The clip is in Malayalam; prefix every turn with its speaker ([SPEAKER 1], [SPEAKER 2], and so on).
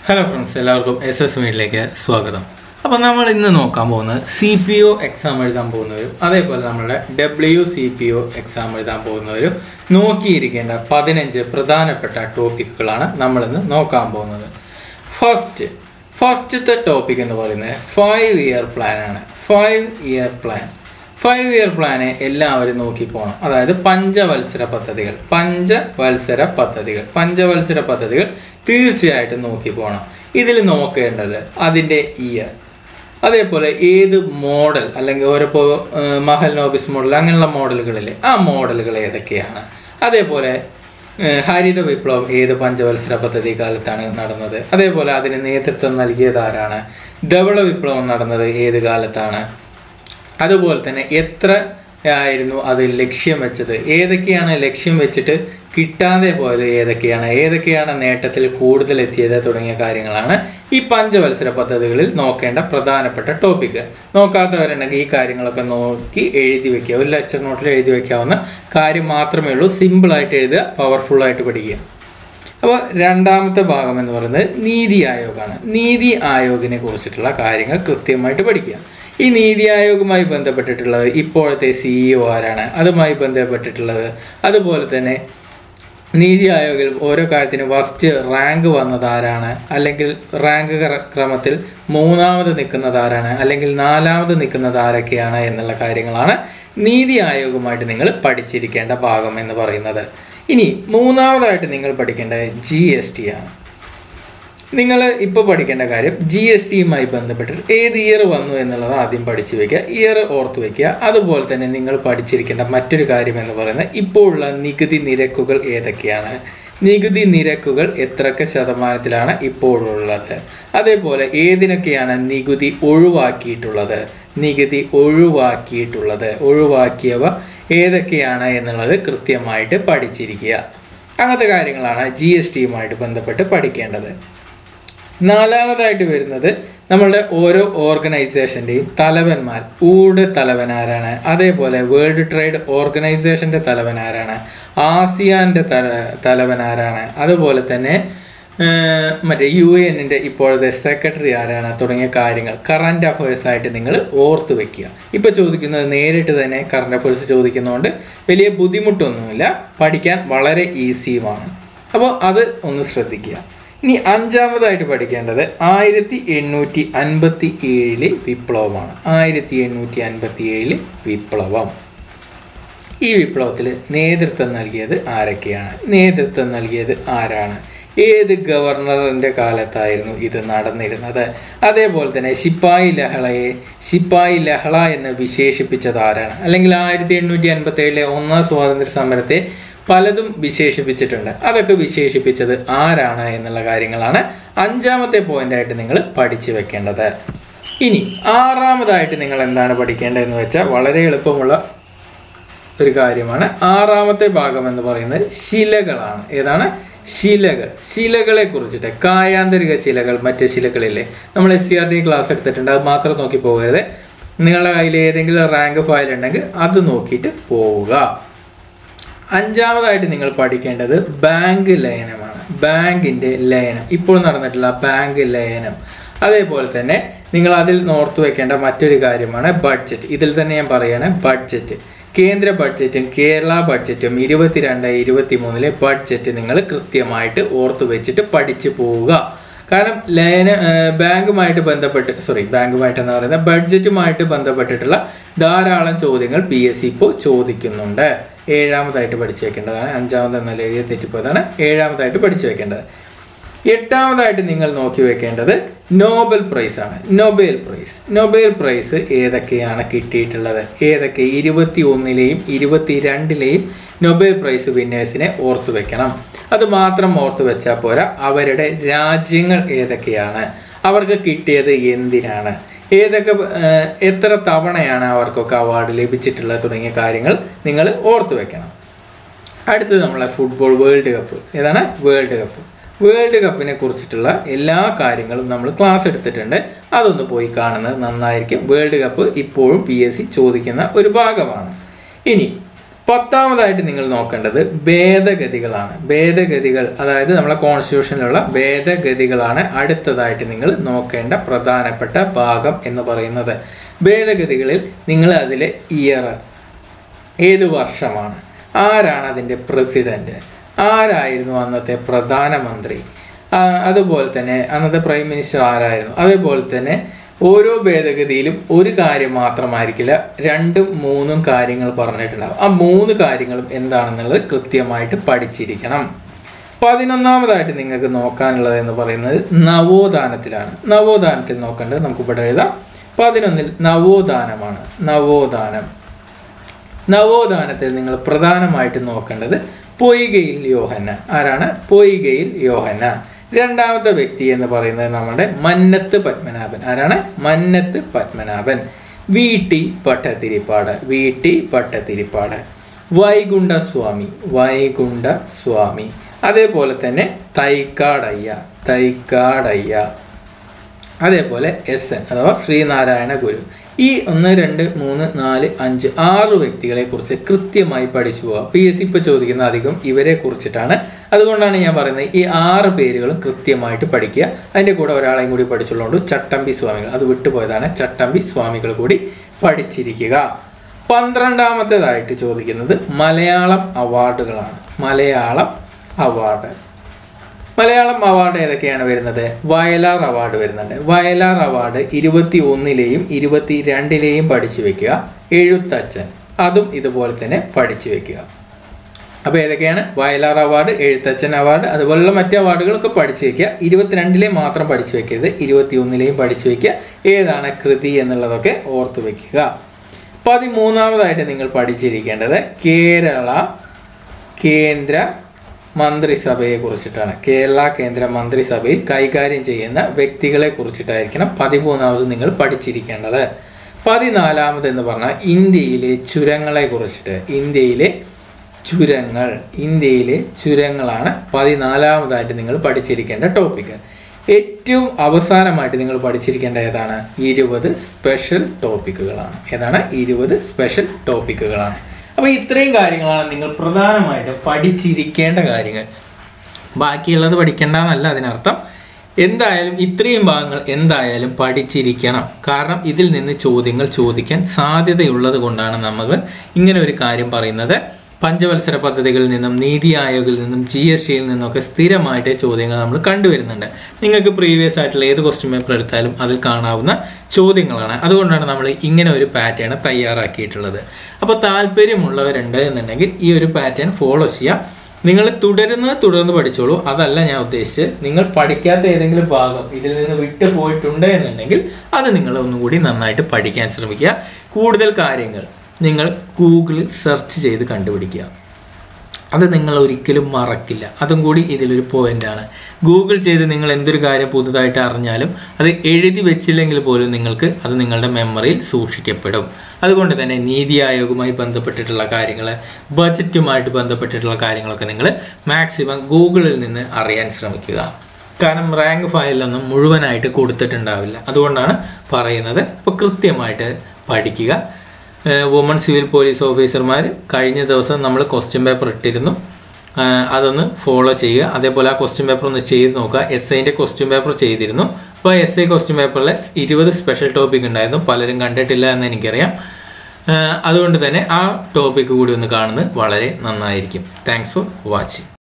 [SPEAKER 1] ഹലോ ഫ്രണ്ട്സ് എല്ലാവർക്കും എസ് എസ് മീഡിലേക്ക് സ്വാഗതം അപ്പോൾ നമ്മൾ ഇന്ന് നോക്കാൻ പോകുന്നത് സി പി ഒ എക്സാം എഴുതാൻ പോകുന്നവരും അതേപോലെ നമ്മുടെ W C P O exam എഴുതാൻ പോകുന്നവരും നോക്കിയിരിക്കേണ്ട പതിനഞ്ച് പ്രധാനപ്പെട്ട ടോപ്പിക്കുകളാണ് നമ്മളിന്ന് നോക്കാൻ പോകുന്നത് ഫസ്റ്റ് ഫസ്റ്റത്തെ ടോപ്പിക് എന്ന് പറയുന്നത് ഫൈവ് ഇയർ പ്ലാൻ ആണ് five year plan five year plan എല്ലാവരും നോക്കി പോകണം അതായത് പഞ്ചവത്സര പദ്ധതികൾ പഞ്ചവത്സര പദ്ധതികൾ പഞ്ചവത്സര പദ്ധതികൾ തീർച്ചയായിട്ടും നോക്കി പോകണം ഇതിൽ നോക്കേണ്ടത് അതിൻ്റെ ഇയർ അതേപോലെ ഏത് മോഡൽ അല്ലെങ്കിൽ ഓരോ ഇപ്പോൾ മഹൽ നോബിസ് മോഡൽ അങ്ങനെയുള്ള മോഡലുകളില്ലേ ആ മോഡലുകൾ ഏതൊക്കെയാണ് അതേപോലെ ഏഹ്, ഹരിത വിപ്ലവം ഏത് പഞ്ചവത്സര പദ്ധതി കാലത്താണ് നടന്നത് അതേപോലെ അതിന് നേതൃത്വം നൽകിയത് ആരാണ് ധവള വിപ്ലവം നടന്നത് ഏത് കാലത്താണ് അതുപോലെ തന്നെ എത്ര ആയിരുന്നു അത് ലക്ഷ്യം വെച്ചത് ഏതൊക്കെയാണ് ലക്ഷ്യം വെച്ചിട്ട് കിട്ടാതെ പോയത് ഏതൊക്കെയാണ് ഏതൊക്കെയാണ് നേട്ടത്തിൽ കൂടുതൽ എത്തിയത് തുടങ്ങിയ കാര്യങ്ങളാണ് ഈ പഞ്ചവത്സര പദ്ധതികളിൽ നോക്കേണ്ട പ്രധാനപ്പെട്ട ടോപ്പിക്ക് നോക്കാത്തവരുണ്ടെങ്കിൽ ഈ കാര്യങ്ങളൊക്കെ നോക്കി എഴുതി വെക്കുക ഒരു ലെക്ചർ നോട്ടിൽ എഴുതി വെക്കാവുന്ന കാര്യം മാത്രമേ ഉള്ളൂ സിമ്പിളായിട്ട് എഴുതുക പവർഫുള്ളായിട്ട് പഠിക്കുക അപ്പോൾ രണ്ടാമത്തെ ഭാഗം എന്ന് പറയുന്നത് നീതി ആയോഗാണ് നീതി ആയോഗിനെ കുറിച്ചിട്ടുള്ള കാര്യങ്ങൾ കൃത്യമായിട്ട് പഠിക്കുക ഈ നീതി ആയോഗുമായി ബന്ധപ്പെട്ടിട്ടുള്ളത് ഇപ്പോഴത്തെ സിഇഒ ആരാണ് അതുമായി ബന്ധപ്പെട്ടിട്ടുള്ളത് അതുപോലെ തന്നെ നീതി ആയോഗിൽ ഓരോ കാര്യത്തിനും ഫസ്റ്റ് റാങ്ക് വന്നത് ആരാണ് അല്ലെങ്കിൽ റാങ്ക് ക്ര- ക്രമത്തിൽ മൂന്നാമത് നിൽക്കുന്നത് ആരാണ് അല്ലെങ്കിൽ നാലാമത് നിൽക്കുന്നത് ആരൊക്കെയാണ് എന്നുള്ള കാര്യങ്ങളാണ് നീതി ആയോഗുമായിട്ട് നിങ്ങൾ പഠിച്ചിരിക്കേണ്ട ഭാഗം എന്ന് പറയുന്നത് ഇനി മൂന്നാമതായിട്ട് നിങ്ങൾ പഠിക്കേണ്ടത് ജി എസ് ടി ആണ് നിങ്ങൾ ഇപ്പോൾ പഠിക്കേണ്ട കാര്യം ജി എസ് ടിയുമായി ബന്ധപ്പെട്ടിട്ട് ഏത് ഇയർ വന്നു എന്നുള്ളത് ആദ്യം പഠിച്ചു വെക്കുക ഇയർ ഓർത്ത് വെക്കുക അതുപോലെ തന്നെ നിങ്ങൾ പഠിച്ചിരിക്കേണ്ട മറ്റൊരു കാര്യം എന്ന് പറയുന്നത് ഇപ്പോഴുള്ള നികുതി നിരക്കുകൾ ഏതൊക്കെയാണ് നികുതി നിരക്കുകൾ എത്രയൊക്കെ ശതമാനത്തിലാണ് ഇപ്പോഴുള്ളത് അതേപോലെ ഏതിനൊക്കെയാണ് നികുതി ഒഴിവാക്കിയിട്ടുള്ളത് നികുതി ഒഴിവാക്കിയിട്ടുള്ളത് ഒഴിവാക്കിയവ ഏതൊക്കെയാണ് എന്നുള്ളത് കൃത്യമായിട്ട് പഠിച്ചിരിക്കുക അങ്ങനത്തെ കാര്യങ്ങളാണ് ജി എസ് ടിയുമായിട്ട് ബന്ധപ്പെട്ട് പഠിക്കേണ്ടത് നാലാമതായിട്ട് വരുന്നത് നമ്മളുടെ ഓരോ ഓർഗനൈസേഷൻ്റെയും തലവന്മാർ ഊട് തലവൻ ആരാണ് അതേപോലെ വേൾഡ് ട്രേഡ് ഓർഗനൈസേഷൻ്റെ തലവൻ ആരാണ് ആസിയാൻ്റെ തല തലവൻ ആരാണ് അതുപോലെ തന്നെ ഏർ, മറ്റേ യു എന്നിൻ്റെ ഇപ്പോഴത്തെ സെക്രട്ടറി ആരാണ് തുടങ്ങിയ കാര്യങ്ങൾ കറണ്ട് അഫയേഴ്സ് ആയിട്ട് നിങ്ങൾ ഓർത്ത് വെക്കുക ഇപ്പോൾ ചോദിക്കുന്നത് നേരിട്ട് തന്നെ കറണ്ട് അഫയേഴ്സ് ചോദിക്കുന്നതുകൊണ്ട് വലിയ ബുദ്ധിമുട്ടൊന്നുമില്ല പഠിക്കാൻ വളരെ ഈസിയുമാണ് അപ്പോൾ അത് ഒന്ന് ശ്രദ്ധിക്കുക ഇനി അഞ്ചാമതായിട്ട് പഠിക്കേണ്ടത് ആയിരത്തി എണ്ണൂറ്റി അൻപത്തി ഏഴിലെ വിപ്ലവമാണ് ആയിരത്തി എണ്ണൂറ്റി അൻപത്തി ഏഴിലെ വിപ്ലവം ഈ വിപ്ലവത്തിൽ നേതൃത്വം നൽകിയത് ആരൊക്കെയാണ് നേതൃത്വം നൽകിയത് ആരാണ് ഏത് ഗവർണറിൻ്റെ കാലത്തായിരുന്നു ഇത് നടന്നിരുന്നത് അതേപോലെ തന്നെ ശിപ്പായി ലഹളയെ ശിപ്പായി ലഹള എന്ന് വിശേഷിപ്പിച്ചത് ആരാണ് അല്ലെങ്കിൽ ആയിരത്തി എണ്ണൂറ്റി അൻപത്തി ഏഴിലെ ഒന്നാം സ്വാതന്ത്ര്യ സമരത്തെ പലതും വിശേഷിപ്പിച്ചിട്ടുണ്ട് അതൊക്കെ വിശേഷിപ്പിച്ചത് ആരാണ് എന്നുള്ള കാര്യങ്ങളാണ് അഞ്ചാമത്തെ പോയിന്റായിട്ട് നിങ്ങൾ പഠിച്ചു വെക്കേണ്ടത് ഇനി ആറാമതായിട്ട് നിങ്ങൾ എന്താണ് പഠിക്കേണ്ടതെന്ന് വെച്ചാൽ വളരെ എളുപ്പമുള്ള ഒരു കാര്യമാണ് ആറാമത്തെ ഭാഗം എന്ന് പറയുന്നത് ശിലകളാണ് ഏതാണ് ശിലകൾ ശിലകളെ കുറിച്ചിട്ട് കായാന്തരിക ശിലകൾ മറ്റ് ശിലകളില്ലേ നമ്മൾ S C R T class എടുത്തിട്ടുണ്ട് അത് മാത്രം നോക്കി പോകരുത് നിങ്ങളുടെ കയ്യിൽ ഏതെങ്കിലും റാങ്ക് ഫയൽ ഉണ്ടെങ്കിൽ അത് നോക്കിയിട്ട് പോവുക അഞ്ചാമതായിട്ട് നിങ്ങൾ പഠിക്കേണ്ടത് ബാങ്ക് ലയനമാണ് ബാങ്കിൻ്റെ ലയനം ഇപ്പോൾ നടന്നിട്ടുള്ള ബാങ്ക് ലയനം അതേപോലെ തന്നെ നിങ്ങൾ അതിൽ ഓർത്തു വെക്കേണ്ട മറ്റൊരു കാര്യമാണ് ബഡ്ജറ്റ് ഇതിൽ തന്നെ ഞാൻ പറയുകയാണ് ബഡ്ജറ്റ് കേന്ദ്ര ബഡ്ജറ്റും കേരള ബഡ്ജറ്റും ഇരുപത്തിരണ്ട് ഇരുപത്തി മൂന്നിലെ ബഡ്ജറ്റ് നിങ്ങൾ കൃത്യമായിട്ട് ഓർത്തു വെച്ചിട്ട് പഠിച്ചു പോവുക കാരണം ലയന ഏർ ബാങ്കുമായിട്ട് ബന്ധപ്പെട്ട് സോറി ബാങ്കുമായിട്ട് എന്ന് പറയുന്നത് ബഡ്ജറ്റുമായിട്ട് ബന്ധപ്പെട്ടിട്ടുള്ള ധാരാളം ചോദ്യങ്ങൾ പി എസ് സി ഇപ്പോൾ ചോദിക്കുന്നുണ്ട് ഏഴാമതായിട്ട് പഠിച്ചു വെക്കേണ്ടതാണ് അഞ്ചാമത് എന്നല്ല എഴുതിയ തെറ്റിപ്പോയതാണ് ഏഴാമതായിട്ട് പഠിച്ചു വെക്കേണ്ടത് എട്ടാമതായിട്ട് നിങ്ങൾ നോക്കി വെക്കേണ്ടത് നോബൽ പ്രൈസ് ആണ് നൊബേൽ പ്രൈസ് നൊബേൽ പ്രൈസ് ഏതൊക്കെയാണ് കിട്ടിയിട്ടുള്ളത് ഏതൊക്കെ ഇരുപത്തി ഒന്നിലെയും ഇരുപത്തി രണ്ടിലെയും നൊബേൽ പ്രൈസ് വിന്നേഴ്സിനെ ഓർത്തു വെക്കണം അത് മാത്രം ഓർത്തു വെച്ചാൽ പോരാ അവരുടെ രാജ്യങ്ങൾ ഏതൊക്കെയാണ് അവർക്ക് കിട്ടിയത് എന്തിനാണ് ഏതൊക്കെ ഏർ, എത്ര തവണയാണ് അവർക്കൊക്കെ അവാർഡ് ലഭിച്ചിട്ടുള്ളത് തുടങ്ങിയ കാര്യങ്ങൾ നിങ്ങൾ ഓർത്തു വെക്കണം അടുത്തത് നമ്മളെ ഫുട്ബോൾ വേൾഡ് കപ്പ് ഏതാണ് വേൾഡ് കപ്പ് വേൾഡ് കപ്പിനെ കുറിച്ചിട്ടുള്ള എല്ലാ കാര്യങ്ങളും നമ്മൾ ക്ലാസ് എടുത്തിട്ടുണ്ട് അതൊന്ന് പോയി കാണുന്നത് നന്നായിരിക്കും വേൾഡ് കപ്പ് ഇപ്പോഴും പി എസ് സി ചോദിക്കുന്ന ഒരു ഭാഗമാണ് ഇനി പത്താമതായിട്ട് നിങ്ങൾ നോക്കേണ്ടത് ഭേദഗതികളാണ് ഭേദഗതികൾ അതായത് നമ്മളെ കോൺസ്റ്റിറ്റ്യൂഷനിലുള്ള ഭേദഗതികളാണ് അടുത്തതായിട്ട് നിങ്ങൾ നോക്കേണ്ട പ്രധാനപ്പെട്ട ഭാഗം എന്ന് പറയുന്നത് ഭേദഗതികളിൽ നിങ്ങൾ അതിലെ ഇയർ ഏത് വർഷമാണ് ആരാണ് അതിൻ്റെ പ്രസിഡന്റ് ആരായിരുന്നു അന്നത്തെ പ്രധാനമന്ത്രി ആ, അതുപോലെ തന്നെ അന്നത്തെ പ്രൈം മിനിസ്റ്റർ ആരായിരുന്നു അതേപോലെ തന്നെ ഓരോ ഭേദഗതിയിലും ഒരു കാര്യം മാത്രമായിരിക്കില്ല രണ്ടും മൂന്നും കാര്യങ്ങൾ പറഞ്ഞിട്ടുണ്ടാവും ആ മൂന്ന് കാര്യങ്ങളും എന്താണെന്നുള്ളത് കൃത്യമായിട്ട് പഠിച്ചിരിക്കണം പതിനൊന്നാമതായിട്ട് നിങ്ങൾക്ക് നോക്കാനുള്ളത് എന്ന് പറയുന്നത് നവോത്ഥാനത്തിലാണ് നവോത്ഥാനത്തിൽ നോക്കേണ്ടത് നമുക്ക് ഇവിടെ എഴുതാം പതിനൊന്നിൽ നവോത്ഥാനമാണ് നവോത്ഥാനം നവോത്ഥാനത്തിൽ നിങ്ങൾ പ്രധാനമായിട്ട് നോക്കേണ്ടത് പൊയ്കയിൽ യോഹന്ന ആരാണ് പൊയ്കയിൽ യോഹന്ന രണ്ടാമത്തെ വ്യക്തി എന്ന് പറയുന്നത് നമ്മുടെ മന്നത്ത് പത്മനാഭൻ ആരാണ് Mannath Padmanabhan V T Pattathiripad V T Pattathiripad Vaikunda Swami Vaikunda Swami അതേപോലെ തന്നെ തൈക്കാടയ്യ തൈക്കാടയ്യ അതേപോലെ എസ് എൻ അഥവാ ശ്രീനാരായണ ഗുരു ഈ ഒന്ന് രണ്ട് മൂന്ന് നാല് അഞ്ച് ആറ് വ്യക്തികളെ കുറിച്ച് കൃത്യമായി പഠിച്ചു പോവുക പി എസ് സി ഇപ്പോൾ ചോദിക്കുന്ന അധികം ഇവരെ കുറിച്ചിട്ടാണ് അതുകൊണ്ടാണ് ഞാൻ പറയുന്നത് ഈ ആറ് പേരുകളും കൃത്യമായിട്ട് പഠിക്കുക അതിൻ്റെ കൂടെ ഒരാളെയും കൂടി പഠിച്ചുള്ളതുകൊണ്ട് ചട്ടമ്പി സ്വാമികൾ അത് വിട്ടുപോയതാണ് ചട്ടമ്പി സ്വാമികൾ കൂടി പഠിച്ചിരിക്കുക പന്ത്രണ്ടാമത്തേതായിട്ട് ചോദിക്കുന്നത് മലയാളം അവാർഡുകളാണ് മലയാളം അവാർഡ് മലയാളം അവാർഡ് ഏതൊക്കെയാണ് വരുന്നത് വയലാർ അവാർഡ് വരുന്നുണ്ട് വയലാർ അവാർഡ് ഇരുപത്തി ഒന്നിലെയും ഇരുപത്തി രണ്ടിലെയും പഠിച്ചു വെക്കുക എഴുത്തച്ഛൻ അതും ഇതുപോലെ തന്നെ പഠിച്ചു വെക്കുക അപ്പോൾ ഏതൊക്കെയാണ് വയലാർ അവാർഡ് എഴുത്തച്ഛൻ അവാർഡ് അതുപോലുള്ള മറ്റ് അവാർഡുകളൊക്കെ പഠിച്ചു വെക്കുക ഇരുപത്തിരണ്ടിലെ മാത്രം പഠിച്ചു വെക്കരുത് ഇരുപത്തി ഒന്നിലെയും പഠിച്ചു വെക്കുക ഏതാണ് കൃതി എന്നുള്ളതൊക്കെ ഓർത്തു വെക്കുക പതിമൂന്നാമതായിട്ട് നിങ്ങൾ പഠിച്ചിരിക്കേണ്ടത് കേരള കേന്ദ്ര മന്ത്രിസഭയെ കുറിച്ചിട്ടാണ് കേരള കേന്ദ്ര മന്ത്രിസഭയിൽ കൈകാര്യം ചെയ്യുന്ന വ്യക്തികളെ കുറിച്ചിട്ടായിരിക്കണം പതിമൂന്നാമത് നിങ്ങൾ പഠിച്ചിരിക്കേണ്ടത് പതിനാലാമത് എന്ന് പറഞ്ഞാൽ ഇന്ത്യയിലെ ചുരങ്ങളെ കുറിച്ചിട്ട് ഇന്ത്യയിലെ ചുരങ്ങൾ ഇന്ത്യയിലെ ചുരങ്ങളാണ് പതിനാലാമതായിട്ട് നിങ്ങൾ പഠിച്ചിരിക്കേണ്ട ടോപ്പിക് ഏറ്റവും അവസാനമായിട്ട് നിങ്ങൾ പഠിച്ചിരിക്കേണ്ട ഏതാണ് ഇരുപത് സ്പെഷ്യൽ ടോപ്പിക്കുകളാണ് ഏതാണ് ഇരുപത് സ്പെഷ്യൽ ടോപ്പിക്കുകളാണ് അപ്പോൾ ഇത്രയും കാര്യങ്ങളാണ് നിങ്ങൾ പ്രധാനമായിട്ടും പഠിച്ചിരിക്കേണ്ട കാര്യങ്ങൾ ബാക്കിയുള്ളത് പഠിക്കേണ്ട എന്നല്ല അതിനർത്ഥം എന്തായാലും ഇത്രയും ഭാഗങ്ങൾ എന്തായാലും പഠിച്ചിരിക്കണം കാരണം ഇതിൽ നിന്ന് ചോദ്യങ്ങൾ ചോദിക്കാൻ സാധ്യതയുള്ളത് കൊണ്ടാണ് നമ്മൾ ഇങ്ങനെ ഒരു കാര്യം പറയുന്നത് പഞ്ചവത്സര പദ്ധതികളിൽ നിന്നും നീതി ആയോഗിൽ നിന്നും ജി എസ് ടിയിൽ നിന്നൊക്കെ സ്ഥിരമായിട്ട് ചോദ്യങ്ങൾ നമ്മൾ കണ്ടുവരുന്നുണ്ട് നിങ്ങൾക്ക് പ്രീവിയസ് ആയിട്ടുള്ള ഏത് ക്വസ്റ്റ്യൻ പേപ്പർ എടുത്താലും അതിൽ കാണാവുന്ന ചോദ്യങ്ങളാണ് അതുകൊണ്ടാണ് നമ്മൾ ഇങ്ങനെ ഒരു പാറ്റേൺ തയ്യാറാക്കിയിട്ടുള്ളത് അപ്പോൾ താല്പര്യമുള്ളവരുണ്ട് എന്നുണ്ടെങ്കിൽ ഈ ഒരു പാറ്റേൺ ഫോളോ ചെയ്യാം നിങ്ങൾ തുടരുന്നത് തുടർന്ന് പഠിച്ചോളൂ അതല്ല ഞാൻ ഉദ്ദേശിച്ചത് നിങ്ങൾ പഠിക്കാത്ത ഏതെങ്കിലും ഭാഗം ഇതിൽ നിന്ന് വിട്ടു പോയിട്ടുണ്ട് എന്നുണ്ടെങ്കിൽ അത് നിങ്ങൾ ഒന്നുകൂടി നന്നായിട്ട് പഠിക്കാൻ ശ്രമിക്കുക കൂടുതൽ കാര്യങ്ങൾ നിങ്ങൾ ഗൂഗിളിൽ സെർച്ച് ചെയ്ത് കണ്ടുപിടിക്കുക അത് നിങ്ങൾ ഒരിക്കലും മറക്കില്ല അതും കൂടി ഇതിലൊരു പോയിന്റാണ് ഗൂഗിൾ ചെയ്ത് നിങ്ങൾ എന്തൊരു കാര്യം പുതുതായിട്ട് അറിഞ്ഞാലും അത് എഴുതി വെച്ചില്ലെങ്കിൽ പോലും നിങ്ങൾക്ക് അത് നിങ്ങളുടെ മെമ്മറിയിൽ സൂക്ഷിക്കപ്പെടും അതുകൊണ്ട് തന്നെ നീതി ആയോഗുമായി ബന്ധപ്പെട്ടിട്ടുള്ള കാര്യങ്ങൾ ബജറ്റുമായിട്ട് ബന്ധപ്പെട്ടിട്ടുള്ള കാര്യങ്ങളൊക്കെ നിങ്ങൾ മാക്സിമം ഗൂഗിളിൽ നിന്ന് അറിയാൻ ശ്രമിക്കുക കാരണം റാങ്ക് ഫയലൊന്നും മുഴുവനായിട്ട് കൊടുത്തിട്ടുണ്ടാവില്ല അതുകൊണ്ടാണ് പറയുന്നത് അപ്പോൾ കൃത്യമായിട്ട് പഠിക്കുക വുമൺ സിവിൽ പോലീസ് ഓഫീസർമാർ കഴിഞ്ഞ ദിവസം നമ്മൾ ക്വസ്റ്റ്യൻ പേപ്പർ ഇട്ടിരുന്നു ഏഹ് അതൊന്ന് ഫോളോ ചെയ്യുക അതേപോലെ ആ ക്വസ്റ്റ്യൻ പേപ്പർ ഒന്ന് ചെയ്ത് നോക്കുക എസ് ഐൻ്റെ ക്വസ്റ്റ്യൻ പേപ്പർ ചെയ്തിരുന്നു അപ്പോൾ എസ് ഐ ക്വസ്റ്റ്യൻ പേപ്പറിൽ ഇരുപത് സ്പെഷ്യൽ ടോപ്പിക് ഉണ്ടായിരുന്നു പലരും കണ്ടിട്ടില്ല എന്ന് എനിക്കറിയാം ഏഹ് അതുകൊണ്ട് തന്നെ ആ ടോപ്പിക്ക് കൂടി ഒന്ന് കാണുന്നത് വളരെ നന്നായിരിക്കും താങ്ക്സ് ഫോർ വാച്ചിങ്